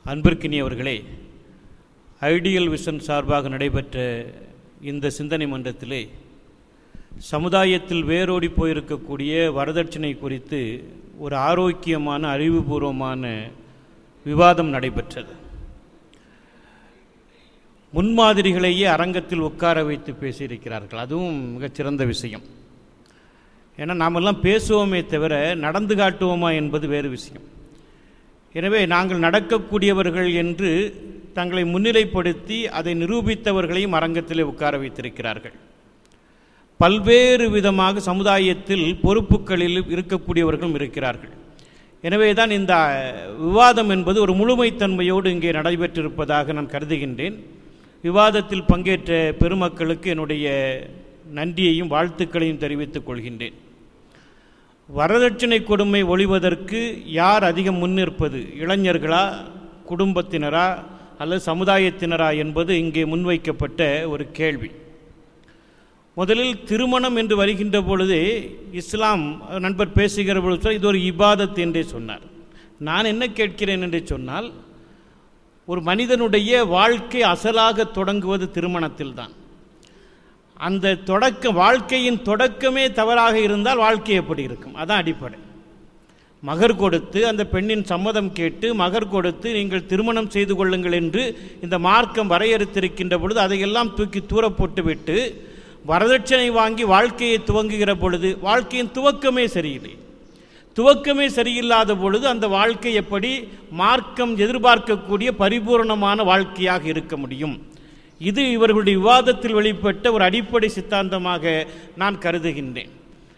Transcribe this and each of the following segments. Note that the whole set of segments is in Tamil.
அன்பிற்கினியவர்களே ஐடியல் விஷன் சார்பாக நடைபெற்ற இந்த சிந்தனை மன்றத்திலே சமுதாயத்தில் வேரோடி போயிருக்கக்கூடிய வரதட்சணை குறித்து ஒரு ஆரோக்கியமான அறிவுபூர்வமான விவாதம் நடைபெற்றது முன்மாதிரிகளையே அரங்கத்தில் உட்கார வைத்து பேசியிருக்கிறார்கள் அதுவும் மிகச்சிறந்த விஷயம் ஏன்னா நாமெல்லாம் பேசுவோமே தவிர நடந்து காட்டுவோமா என்பது வேறு விஷயம் எனவே நாங்கள் நடக்கக்கூடியவர்கள் என்று தங்களை முன்னிலைப்படுத்தி அதை நிரூபித்தவர்களையும் அரங்கத்திலே உட்கார வைத்திருக்கிறார்கள் பல்வேறு விதமாக சமுதாயத்தில் பொறுப்புகளில் இருக்கக்கூடியவர்களும் இருக்கிறார்கள் எனவே தான் இந்த விவாதம் என்பது ஒரு முழுமைத்தன்மையோடு இங்கே நடைபெற்றிருப்பதாக நான் கருதுகின்றேன் விவாதத்தில் பங்கேற்ற பெருமக்களுக்கு என்னுடைய நன்றியையும் வாழ்த்துக்களையும் தெரிவித்துக் கொள்கின்றேன் வரதட்சணை கொடுமை ஒழிவதற்கு யார் அதிகம் முன்னிற்பது இளைஞர்களா குடும்பத்தினரா அல்லது சமுதாயத்தினரா என்பது இங்கே முன்வைக்கப்பட்ட ஒரு கேள்வி முதலில் திருமணம் என்று வருகின்ற பொழுது இஸ்லாம் நண்பர் பேசுகிற பொழுது சொல்ல, இது ஒரு இபாதத் என்றே சொன்னார் நான் என்ன கேட்கிறேன் என்று சொன்னால் ஒரு மனிதனுடைய வாழ்க்கை அசலாக தொடங்குவது திருமணத்தில் தான் அந்த தொடக்க வாழ்க்கையின் தொடக்கமே தவறாக இருந்தால் வாழ்க்கை எப்படி இருக்கும் அதான் அடிப்படை மகர் கொடுத்து அந்த பெண்ணின் சம்மதம் கேட்டு மகர் கொடுத்து நீங்கள் திருமணம் செய்து கொள்ளுங்கள் என்று இந்த மார்க்கம் வரையறுத்திருக்கின்ற பொழுது அதையெல்லாம் தூக்கி தூர போட்டுவிட்டு வரதட்சணை வாங்கி வாழ்க்கையை துவங்குகிற பொழுது வாழ்க்கையின் துவக்கமே சரியில்லை துவக்கமே சரியில்லாத பொழுது அந்த வாழ்க்கை எப்படி மார்க்கம் எதிர்பார்க்கக்கூடிய பரிபூர்ணமான வாழ்க்கையாக இருக்க முடியும் இது இவர்களுடைய விவாதத்தில் வெளிப்பட்ட ஒரு அடிப்படை சித்தாந்தமாக நான் கருதுகின்றேன்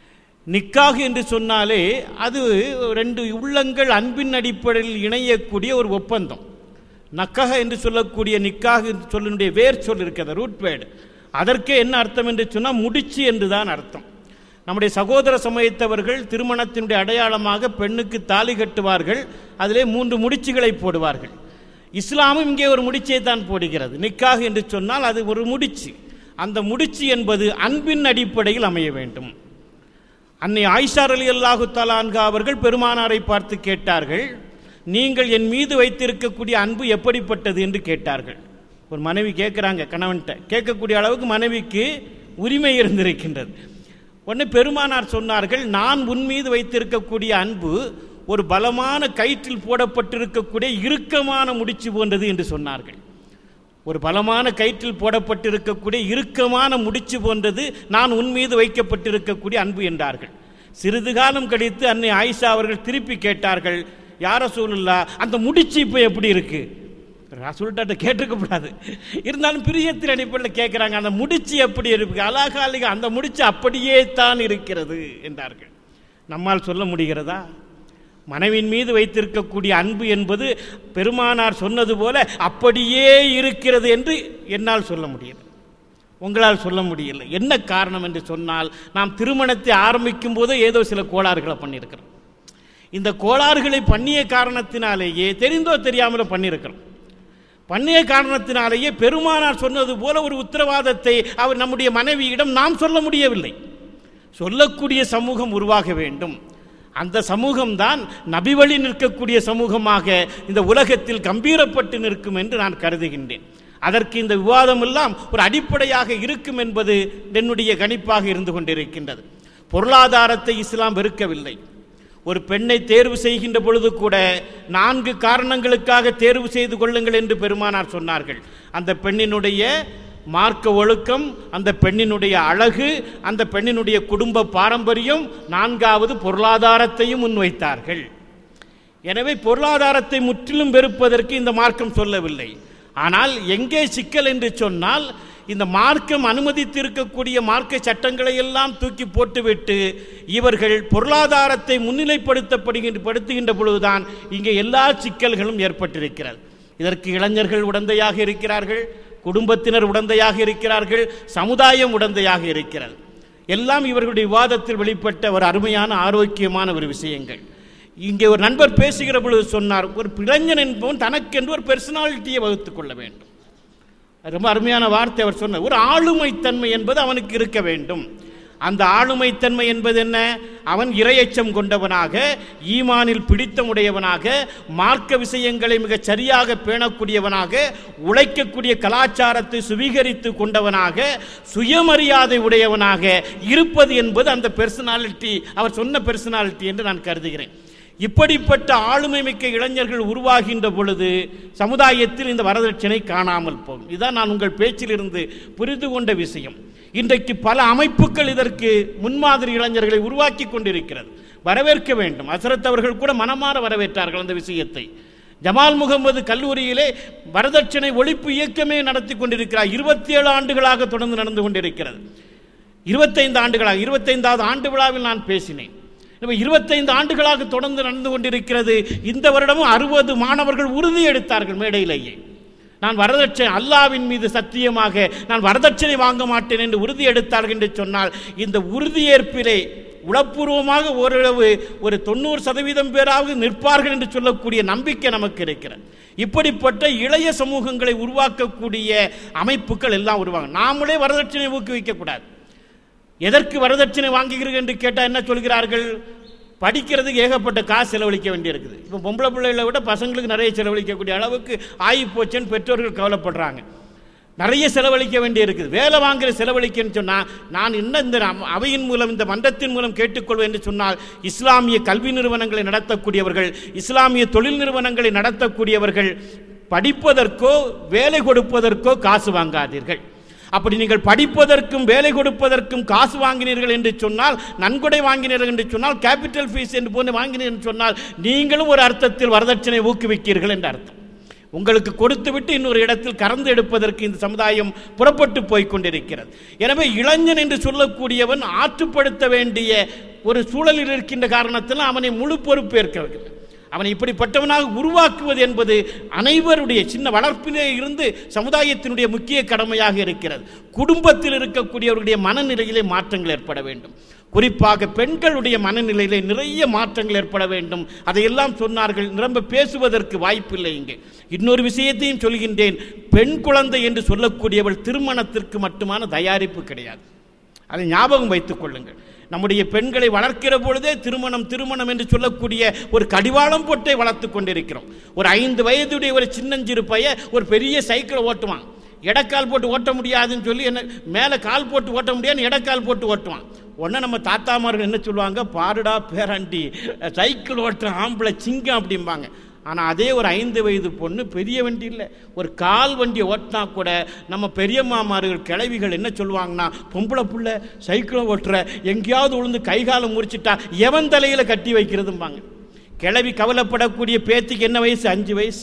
நிக்காக என்று சொன்னாலே அது ரெண்டு உள்ளங்கள் அன்பின் அடிப்படையில் இணையக்கூடிய ஒரு ஒப்பந்தம் நக்கக என்று சொல்லக்கூடிய நிக்காக என்று சொல்லினுடைய வேர் சொல் இருக்கிறது ரூட் வேர்டு அதற்கே என்ன அர்த்தம் என்று சொன்னால் முடிச்சு என்று தான் அர்த்தம் நம்முடைய சகோதர சமயத்தவர்கள் திருமணத்தினுடைய அடையாளமாக பெண்ணுக்கு தாலி கட்டுவார்கள் அதிலே மூன்று முடிச்சுகளை போடுவார்கள் இஸ்லாமும் இங்கே ஒரு முடிச்சை தான் போடுகிறது நிக்காக என்று சொன்னால் அது ஒரு முடிச்சு அந்த முடிச்சு என்பது அன்பின் அடிப்படையில் அமைய வேண்டும் அன்னை ஆயிஷார் அலி அல்லாஹு தலான்கா அவர்கள் பெருமானாரை பார்த்து கேட்டார்கள் நீங்கள் என் மீது வைத்திருக்கக்கூடிய அன்பு எப்படிப்பட்டது என்று கேட்டார்கள் ஒரு மனைவி கேட்குறாங்க கணவன்கிட்ட கேட்கக்கூடிய அளவுக்கு மனைவிக்கு உரிமை இருந்திருக்கின்றது உடனே பெருமானார் சொன்னார்கள் நான் உன் மீது வைத்திருக்கக்கூடிய அன்பு ஒரு பலமான கயிற்றில் போடப்பட்டிருக்கக்கூடிய இறுக்கமான முடிச்சு போன்றது என்று சொன்னார்கள் ஒரு பலமான கயிற்றில் போடப்பட்டிருக்கக்கூடிய இறுக்கமான முடிச்சு போன்றது நான் உன் மீது வைக்கப்பட்டிருக்கக்கூடிய அன்பு என்றார்கள் சிறிது காலம் கழித்து அன்னை ஆயிஷா அவர்கள் திருப்பி கேட்டார்கள் யார சூழல்லா அந்த முடிச்சு இப்போ எப்படி இருக்கு ரசூல்கிட்ட கேட்டிருக்கக்கூடாது இருந்தாலும் பிரியத்தின் அடிப்படையில் கேட்குறாங்க அந்த முடிச்சு எப்படி இருக்கு அலாகாலிக அந்த முடிச்சு அப்படியே தான் இருக்கிறது என்றார்கள் நம்மால் சொல்ல முடிகிறதா மனைவின் மீது வைத்திருக்கக்கூடிய அன்பு என்பது பெருமானார் சொன்னது போல அப்படியே இருக்கிறது என்று என்னால் சொல்ல முடியல உங்களால் சொல்ல முடியல என்ன காரணம் என்று சொன்னால் நாம் திருமணத்தை ஆரம்பிக்கும் போது ஏதோ சில கோளாறுகளை பண்ணியிருக்கிறோம் இந்த கோளாறுகளை பண்ணிய காரணத்தினாலேயே தெரிந்தோ தெரியாமலோ பண்ணியிருக்கிறோம் பண்ணிய காரணத்தினாலேயே பெருமானார் சொன்னது போல ஒரு உத்தரவாதத்தை அவர் நம்முடைய மனைவியிடம் நாம் சொல்ல முடியவில்லை சொல்லக்கூடிய சமூகம் உருவாக வேண்டும் அந்த சமூகம்தான் நபிவழி நிற்கக்கூடிய சமூகமாக இந்த உலகத்தில் கம்பீரப்பட்டு நிற்கும் என்று நான் கருதுகின்றேன் அதற்கு இந்த விவாதம் எல்லாம் ஒரு அடிப்படையாக இருக்கும் என்பது என்னுடைய கணிப்பாக இருந்து கொண்டிருக்கின்றது பொருளாதாரத்தை இஸ்லாம் வெறுக்கவில்லை ஒரு பெண்ணை தேர்வு செய்கின்ற பொழுது கூட நான்கு காரணங்களுக்காக தேர்வு செய்து கொள்ளுங்கள் என்று பெருமானார் சொன்னார்கள் அந்த பெண்ணினுடைய மார்க்க ஒழுக்கம் அந்த பெண்ணினுடைய அழகு அந்த பெண்ணினுடைய குடும்ப பாரம்பரியம் நான்காவது பொருளாதாரத்தையும் முன்வைத்தார்கள் எனவே பொருளாதாரத்தை முற்றிலும் வெறுப்பதற்கு இந்த மார்க்கம் சொல்லவில்லை ஆனால் எங்கே சிக்கல் என்று சொன்னால் இந்த மார்க்கம் அனுமதித்திருக்கக்கூடிய மார்க்க சட்டங்களை எல்லாம் தூக்கி போட்டுவிட்டு இவர்கள் பொருளாதாரத்தை முன்னிலைப்படுத்தப்படுகின்ற படுத்துகின்ற பொழுதுதான் இங்கே எல்லா சிக்கல்களும் ஏற்பட்டிருக்கிறது இதற்கு இளைஞர்கள் உடந்தையாக இருக்கிறார்கள் குடும்பத்தினர் உடந்தையாக இருக்கிறார்கள் சமுதாயம் உடந்தையாக இருக்கிறது எல்லாம் இவர்களுடைய விவாதத்தில் வெளிப்பட்ட ஒரு அருமையான ஆரோக்கியமான ஒரு விஷயங்கள் இங்கே ஒரு நண்பர் பேசுகிற பொழுது சொன்னார் ஒரு இளைஞன் என்பவன் தனக்கென்று ஒரு பெர்சனாலிட்டியை வகுத்துக் கொள்ள வேண்டும் ரொம்ப அருமையான வார்த்தை அவர் சொன்னார் ஒரு ஆளுமைத்தன்மை என்பது அவனுக்கு இருக்க வேண்டும் அந்த ஆளுமைத்தன்மை என்பது என்ன அவன் இரையச்சம் கொண்டவனாக ஈமானில் பிடித்தமுடையவனாக மார்க்க விஷயங்களை மிகச் சரியாக பேணக்கூடியவனாக உழைக்கக்கூடிய கலாச்சாரத்தை சுவீகரித்து கொண்டவனாக சுயமரியாதை உடையவனாக இருப்பது என்பது அந்த பெர்சனாலிட்டி அவர் சொன்ன பெர்சனாலிட்டி என்று நான் கருதுகிறேன் இப்படிப்பட்ட ஆளுமை மிக்க இளைஞர்கள் உருவாகின்ற பொழுது சமுதாயத்தில் இந்த வரதட்சணை காணாமல் போகும் இதுதான் நான் உங்கள் பேச்சிலிருந்து புரிந்து கொண்ட விஷயம் இன்றைக்கு பல அமைப்புகள் இதற்கு முன்மாதிரி இளைஞர்களை உருவாக்கி கொண்டிருக்கிறது வரவேற்க வேண்டும் அசரத் அவர்கள் கூட மனமாற வரவேற்றார்கள் அந்த விஷயத்தை ஜமால் முகமது கல்லூரியிலே வரதட்சணை ஒழிப்பு இயக்கமே நடத்தி கொண்டிருக்கிறார் இருபத்தி ஏழு ஆண்டுகளாக தொடர்ந்து நடந்து கொண்டிருக்கிறது இருபத்தைந்து ஆண்டுகளாக இருபத்தைந்தாவது ஆண்டு விழாவில் நான் பேசினேன் இப்போ இருபத்தைந்து ஆண்டுகளாக தொடர்ந்து நடந்து கொண்டிருக்கிறது இந்த வருடமும் அறுபது மாணவர்கள் உறுதி எடுத்தார்கள் மேடையிலேயே நான் வரதட்சணை அல்லாவின் மீது சத்தியமாக நான் வரதட்சணை வாங்க மாட்டேன் என்று உறுதி எடுத்தார்கள் என்று சொன்னால் இந்த உறுதியேற்பிலே உளப்பூர்வமாக ஓரளவு ஒரு தொண்ணூறு சதவீதம் பேராவது நிற்பார்கள் என்று சொல்லக்கூடிய நம்பிக்கை நமக்கு இருக்கிறது இப்படிப்பட்ட இளைய சமூகங்களை உருவாக்கக்கூடிய அமைப்புகள் எல்லாம் உருவாங்க நாமளே வரதட்சணை ஊக்குவிக்கக்கூடாது எதற்கு வரதட்சணை வாங்குகிறீர்கள் என்று கேட்டால் என்ன சொல்கிறார்கள் படிக்கிறதுக்கு ஏகப்பட்ட காசு செலவழிக்க வேண்டியிருக்குது இப்போ பொம்பளை பிள்ளைகளை விட பசங்களுக்கு நிறைய செலவழிக்கக்கூடிய அளவுக்கு ஆகி போச்சுன்னு பெற்றோர்கள் கவலைப்படுறாங்க நிறைய செலவழிக்க வேண்டி இருக்குது வேலை வாங்குற செலவழிக்கன்னு சொன்னால் நான் என்ன இந்த அம- அவையின் மூலம் இந்த மன்றத்தின் மூலம் கேட்டுக்கொள்வேன் என்று சொன்னால் இஸ்லாமிய கல்வி நிறுவனங்களை நடத்தக்கூடியவர்கள் இஸ்லாமிய தொழில் நிறுவனங்களை நடத்தக்கூடியவர்கள் படிப்பதற்கோ வேலை கொடுப்பதற்கோ காசு வாங்காதீர்கள் அப்படி நீங்கள் படிப்பதற்கும் வேலை கொடுப்பதற்கும் காசு வாங்கினீர்கள் என்று சொன்னால் நன்கொடை வாங்கினீர்கள் என்று சொன்னால் கேபிட்டல் ஃபீஸ் என்று போன்று வாங்கினீர்கள் என்று சொன்னால் நீங்களும் ஒரு அர்த்தத்தில் வரதட்சணை ஊக்குவிக்கிறீர்கள் என்று அர்த்தம் உங்களுக்கு கொடுத்துவிட்டு இன்னொரு இடத்தில் கறந்து எடுப்பதற்கு இந்த சமுதாயம் புறப்பட்டு போய் கொண்டிருக்கிறது எனவே இளைஞன் என்று சொல்லக்கூடியவன் ஆற்றுப்படுத்த வேண்டிய ஒரு சூழலில் இருக்கின்ற காரணத்தில் அவனை முழு பொறுப்பேற்க வைக்கிறது அவனை இப்படிப்பட்டவனாக உருவாக்குவது என்பது அனைவருடைய சின்ன வளர்ப்பிலே இருந்து சமுதாயத்தினுடைய முக்கிய கடமையாக இருக்கிறது குடும்பத்தில் இருக்கக்கூடியவருடைய மனநிலையிலே மாற்றங்கள் ஏற்பட வேண்டும் குறிப்பாக பெண்களுடைய மனநிலையிலே நிறைய மாற்றங்கள் ஏற்பட வேண்டும் அதையெல்லாம் சொன்னார்கள் நிரம்ப பேசுவதற்கு வாய்ப்பில்லை இங்கே இன்னொரு விஷயத்தையும் சொல்கின்றேன் பெண் குழந்தை என்று சொல்லக்கூடியவள் திருமணத்திற்கு மட்டுமான தயாரிப்பு கிடையாது அதை ஞாபகம் வைத்துக் கொள்ளுங்கள் நம்முடைய பெண்களை வளர்க்கிற பொழுதே திருமணம் திருமணம் என்று சொல்லக்கூடிய ஒரு கடிவாளம் போட்டே வளர்த்து கொண்டிருக்கிறோம் ஒரு ஐந்து வயதுடைய ஒரு சின்னஞ்சிறு பைய ஒரு பெரிய சைக்கிளை ஓட்டுவான் இடக்கால் போட்டு ஓட்ட முடியாதுன்னு சொல்லி என்ன மேலே கால் போட்டு ஓட்ட முடியாதுன்னு இடக்கால் போட்டு ஓட்டுவான் உடனே நம்ம தாத்தாமார்கள் என்ன சொல்லுவாங்க பாருடா பேராண்டி சைக்கிள் ஓட்டுற ஆம்பளை சிங்கம் அப்படிம்பாங்க ஆனால் அதே ஒரு ஐந்து வயது பொண்ணு பெரிய வண்டி இல்லை ஒரு கால் வண்டியை ஓட்டினா கூட நம்ம பெரியம்மாமார்கள் கிழவிகள் என்ன சொல்லுவாங்கன்னா பொம்பளை புள்ள சைக்கிளை ஓட்டுற எங்கேயாவது விழுந்து கை காலம் முறிச்சிட்டா எவன் தலையில் கட்டி வைக்கிறதும்பாங்க கிழவி கவலைப்படக்கூடிய பேத்திக்கு என்ன வயசு அஞ்சு வயசு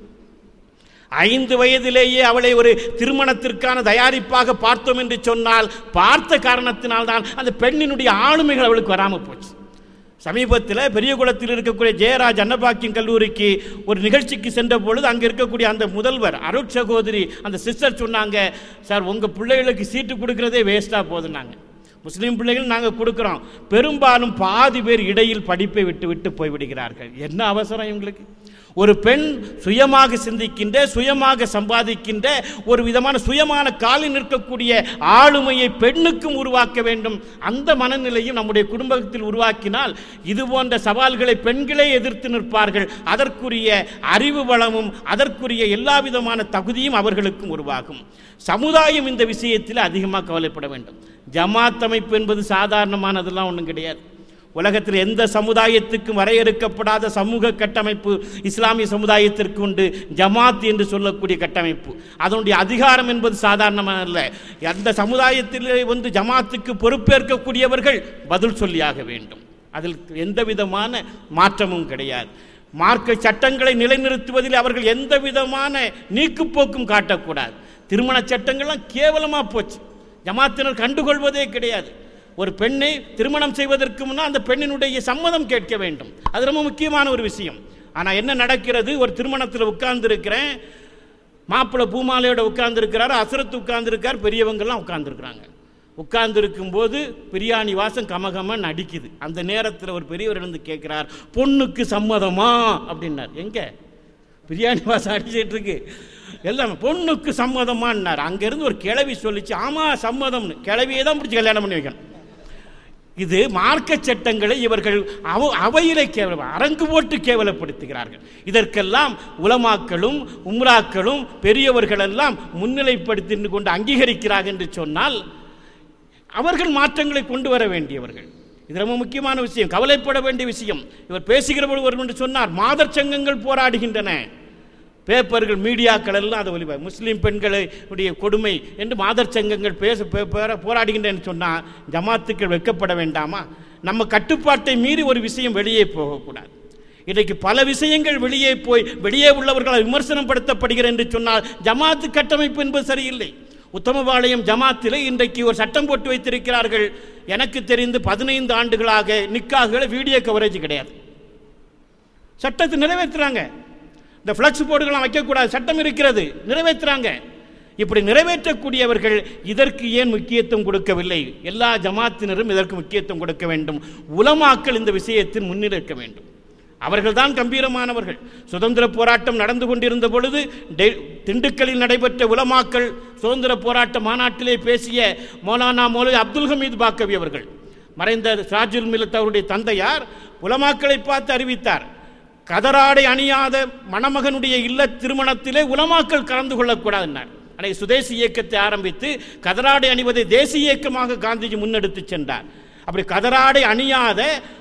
ஐந்து வயதிலேயே அவளை ஒரு திருமணத்திற்கான தயாரிப்பாக பார்த்தோம் என்று சொன்னால் பார்த்த காரணத்தினால்தான் அந்த பெண்ணினுடைய ஆளுமைகள் அவளுக்கு வராமல் போச்சு சமீபத்தில் பெரியகுளத்தில் இருக்கக்கூடிய ஜெயராஜ் அன்னபாக்கியம் கல்லூரிக்கு ஒரு நிகழ்ச்சிக்கு சென்ற பொழுது அங்கே இருக்கக்கூடிய அந்த முதல்வர் அருட் சகோதரி அந்த சிஸ்டர் சொன்னாங்க சார் உங்கள் பிள்ளைகளுக்கு சீட்டு கொடுக்கறதே வேஸ்ட்டாக போகுதுன்னாங்க முஸ்லீம் பிள்ளைகள் நாங்கள் கொடுக்குறோம் பெரும்பாலும் பாதி பேர் இடையில் படிப்பை விட்டு விட்டு போய்விடுகிறார்கள் என்ன அவசரம் இவங்களுக்கு ஒரு பெண் சுயமாக சிந்திக்கின்ற சுயமாக சம்பாதிக்கின்ற ஒரு விதமான சுயமான காலில் நிற்கக்கூடிய ஆளுமையை பெண்ணுக்கும் உருவாக்க வேண்டும் அந்த மனநிலையும் நம்முடைய குடும்பத்தில் உருவாக்கினால் இது போன்ற சவால்களை பெண்களே எதிர்த்து நிற்பார்கள் அதற்குரிய அறிவு வளமும் அதற்குரிய எல்லா விதமான தகுதியும் அவர்களுக்கும் உருவாகும் சமுதாயம் இந்த விஷயத்தில் அதிகமாக கவலைப்பட வேண்டும் ஜமாத் அமைப்பு என்பது சாதாரணமானதெல்லாம் ஒன்றும் கிடையாது உலகத்தில் எந்த சமுதாயத்துக்கும் வரையறுக்கப்படாத சமூக கட்டமைப்பு இஸ்லாமிய சமுதாயத்திற்கு உண்டு ஜமாத் என்று சொல்லக்கூடிய கட்டமைப்பு அதனுடைய அதிகாரம் என்பது சாதாரணமான அல்ல அந்த சமுதாயத்திலே வந்து ஜமாத்துக்கு பொறுப்பேற்கக்கூடியவர்கள் பதில் சொல்லியாக வேண்டும் அதில் எந்த விதமான மாற்றமும் கிடையாது மார்க்க சட்டங்களை நிலைநிறுத்துவதில் அவர்கள் எந்த விதமான நீக்குப்போக்கும் காட்டக்கூடாது திருமண சட்டங்கள்லாம் கேவலமாக போச்சு ஜமாத்தினர் கண்டுகொள்வதே கிடையாது ஒரு பெண்ணை திருமணம் செய்வதற்கு முன்னால் அந்த பெண்ணினுடைய சம்மதம் கேட்க வேண்டும் அது ரொம்ப முக்கியமான ஒரு விஷயம் ஆனால் என்ன நடக்கிறது ஒரு திருமணத்தில் உட்கார்ந்துருக்கிறேன் மாப்பிள்ளை பூமாலையோட உட்கார்ந்துருக்கிறாரு அசரத்து உட்கார்ந்துருக்கார் பெரியவங்கெல்லாம் உட்கார்ந்துருக்குறாங்க உட்கார்ந்துருக்கும் போது பிரியாணி வாசம் கமகமன்னு அடிக்குது அந்த நேரத்தில் ஒரு பெரியவர் இருந்து கேட்குறார் பொண்ணுக்கு சம்மதமா அப்படின்னார் எங்கே பிரியாணி வாசம் அடிச்சிட்டு இருக்கு எல்லாம் பொண்ணுக்கு சம்மதமான்னார் அங்கேருந்து ஒரு கிளவி சொல்லிச்சு ஆமாம் சம்மதம்னு கிளவியே தான் பிடிச்சி கல்யாணம் பண்ணி வைக்கணும் இது மார்க்க சட்டங்களை இவர்கள் அவ அவையிலே கேவல அரங்கு போட்டு கேவலப்படுத்துகிறார்கள் இதற்கெல்லாம் உலமாக்களும் உம்ராக்களும் பெரியவர்கள் எல்லாம் முன்னிலைப்படுத்தி கொண்டு அங்கீகரிக்கிறார்கள் என்று சொன்னால் அவர்கள் மாற்றங்களை கொண்டு வர வேண்டியவர்கள் இது ரொம்ப முக்கியமான விஷயம் கவலைப்பட வேண்டிய விஷயம் இவர் பேசுகிறவர் ஒரு என்று சொன்னார் மாதர் சங்கங்கள் போராடுகின்றன பேப்பர்கள் மீடியாக்கள் எல்லாம் அதை ஒளிப முஸ்லீம் பெண்களுடைய கொடுமை என்று மாதர் சங்கங்கள் பேச பே- பேர- போராடுகின்றன சொன்னால் ஜமாத்துக்கள் வைக்கப்பட வேண்டாமா நம்ம கட்டுப்பாட்டை மீறி ஒரு விஷயம் வெளியே போகக்கூடாது இன்றைக்கு பல விஷயங்கள் வெளியே போய் வெளியே உள்ளவர்களால் விமர்சனம் படுத்தப்படுகிறது என்று சொன்னால் ஜமாத்து கட்டமைப்பு என்பது சரியில்லை உத்தமபாளையம் ஜமாத்திலே இன்றைக்கு ஒரு சட்டம் போட்டு வைத்திருக்கிறார்கள் எனக்கு தெரிந்து பதினைந்து ஆண்டுகளாக நிக்காகளை வீடியோ கவரேஜ் கிடையாது சட்டத்தை நிறைவேற்றுறாங்க இந்த ஃப்ளக்ஸ் போர்டுகள்லாம் வைக்கக்கூடாது சட்டம் இருக்கிறது நிறைவேற்றுறாங்க இப்படி நிறைவேற்றக்கூடியவர்கள் இதற்கு ஏன் முக்கியத்துவம் கொடுக்கவில்லை எல்லா ஜமாத்தினரும் இதற்கு முக்கியத்துவம் கொடுக்க வேண்டும் உலமாக்கள் இந்த விஷயத்தில் முன்னிறுக்க வேண்டும் அவர்கள்தான் கம்பீரமானவர்கள் சுதந்திர போராட்டம் நடந்து கொண்டிருந்த பொழுது டெ- திண்டுக்கல்லில் நடைபெற்ற உலமாக்கள் சுதந்திர போராட்ட மாநாட்டிலே பேசிய மௌலானா மௌலவி அப்துல் ஹமீத் பாக்கவி அவர்கள் மறைந்த சாஜுல் மில்லத் அவருடைய தந்தையார் உலமாக்களை பார்த்து அறிவித்தார் கதராடை அணியாத மணமகனுடைய இல்ல திருமணத்திலே உலமாக்கள் கலந்து கொள்ளக்கூடாதுன்னார் அன்னைக்கு சுதேசி இயக்கத்தை ஆரம்பித்து கதராடை அணிவதை தேசிய இயக்கமாக காந்திஜி முன்னெடுத்து சென்றார் அப்படி கதராடை அணியாத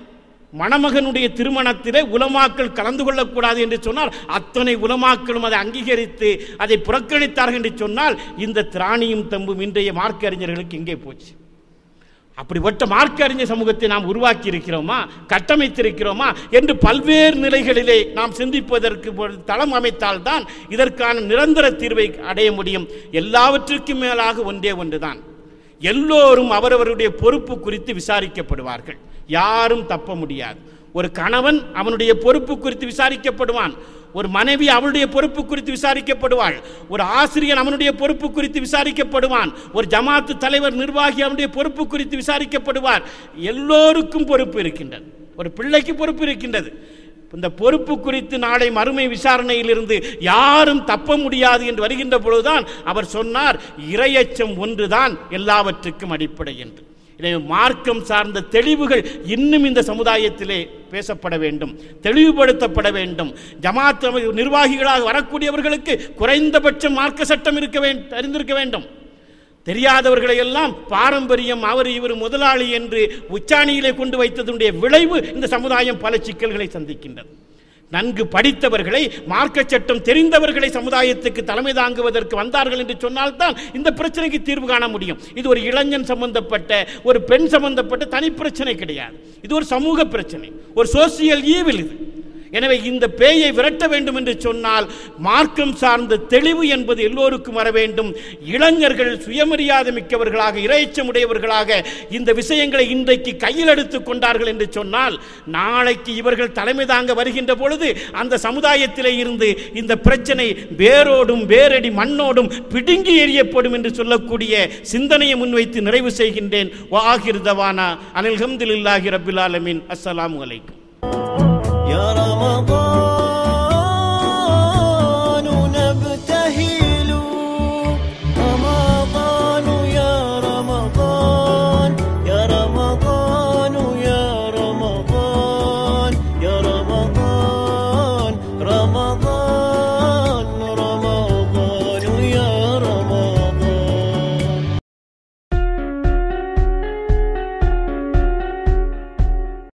மணமகனுடைய திருமணத்திலே உலமாக்கள் கலந்து கொள்ளக்கூடாது என்று சொன்னால் அத்தனை உலமாக்களும் அதை அங்கீகரித்து அதை புறக்கணித்தார்கள் என்று சொன்னால் இந்த திராணியும் தம்பும் இன்றைய மார்க்க அறிஞர்களுக்கு எங்கே போச்சு அப்படிப்பட்ட மார்க்க அறிஞர் சமூகத்தை நாம் உருவாக்கி இருக்கிறோமா கட்டமைத்திருக்கிறோமா என்று பல்வேறு நிலைகளிலே நாம் சிந்திப்பதற்கு ஒரு தளம் அமைத்தால்தான் இதற்கான நிரந்தர தீர்வை அடைய முடியும் எல்லாவற்றிற்கும் மேலாக ஒன்றே ஒன்றுதான் எல்லோரும் அவரவருடைய பொறுப்பு குறித்து விசாரிக்கப்படுவார்கள் யாரும் தப்ப முடியாது ஒரு கணவன் அவனுடைய பொறுப்பு குறித்து விசாரிக்கப்படுவான் ஒரு மனைவி அவளுடைய பொறுப்பு குறித்து விசாரிக்கப்படுவாள் ஒரு ஆசிரியர் அவனுடைய பொறுப்பு குறித்து விசாரிக்கப்படுவான் ஒரு ஜமாத்து தலைவர் நிர்வாகி அவனுடைய பொறுப்பு குறித்து விசாரிக்கப்படுவார் எல்லோருக்கும் பொறுப்பு இருக்கின்றது ஒரு பிள்ளைக்கு பொறுப்பு இருக்கின்றது இந்த பொறுப்பு குறித்து நாளை மறுமை விசாரணையிலிருந்து யாரும் தப்ப முடியாது என்று வருகின்ற பொழுதுதான் அவர் சொன்னார் இரையச்சம் ஒன்றுதான் எல்லாவற்றுக்கும் அடிப்படை என்று எனவே மார்க்கம் சார்ந்த தெளிவுகள் இன்னும் இந்த சமுதாயத்திலே பேசப்பட வேண்டும் தெளிவுபடுத்தப்பட வேண்டும் ஜமாத் அமைப்பு நிர்வாகிகளாக வரக்கூடியவர்களுக்கு குறைந்தபட்சம் மார்க்க சட்டம் இருக்க வேண்டும் அறிந்திருக்க வேண்டும் தெரியாதவர்களை எல்லாம் பாரம்பரியம் அவர் இவர் முதலாளி என்று உச்சாணியிலே கொண்டு வைத்ததனுடைய விளைவு இந்த சமுதாயம் பல சிக்கல்களை சந்திக்கின்றது நன்கு படித்தவர்களை மார்க்க சட்டம் தெரிந்தவர்களை சமுதாயத்துக்கு தலைமை தாங்குவதற்கு வந்தார்கள் என்று சொன்னால்தான் இந்த பிரச்சனைக்கு தீர்வு காண முடியும் இது ஒரு இளைஞன் சம்பந்தப்பட்ட ஒரு பெண் சம்பந்தப்பட்ட தனி பிரச்சனை கிடையாது இது ஒரு சமூக பிரச்சனை ஒரு சோசியல் ஈவில் இது எனவே இந்த பேயை விரட்ட வேண்டும் என்று சொன்னால் மார்க்கம் சார்ந்த தெளிவு என்பது எல்லோருக்கும் வர வேண்டும் இளைஞர்கள் சுயமரியாதை மிக்கவர்களாக இறைச்சமுடையவர்களாக இந்த விஷயங்களை இன்றைக்கு கையில் எடுத்துக் கொண்டார்கள் என்று சொன்னால் நாளைக்கு இவர்கள் தலைமை தாங்க வருகின்ற பொழுது அந்த சமுதாயத்திலே இருந்து இந்த பிரச்சனை வேரோடும் வேரடி மண்ணோடும் பிடுங்கி எறியப்படும் என்று சொல்லக்கூடிய சிந்தனையை முன்வைத்து நிறைவு செய்கின்றேன் வாகிருதவானா அனில் ஹம்துலில்லாஹி ரபில் ஆலமீன் அஸ்ஸலாமு அலைக்கும் يا رمضان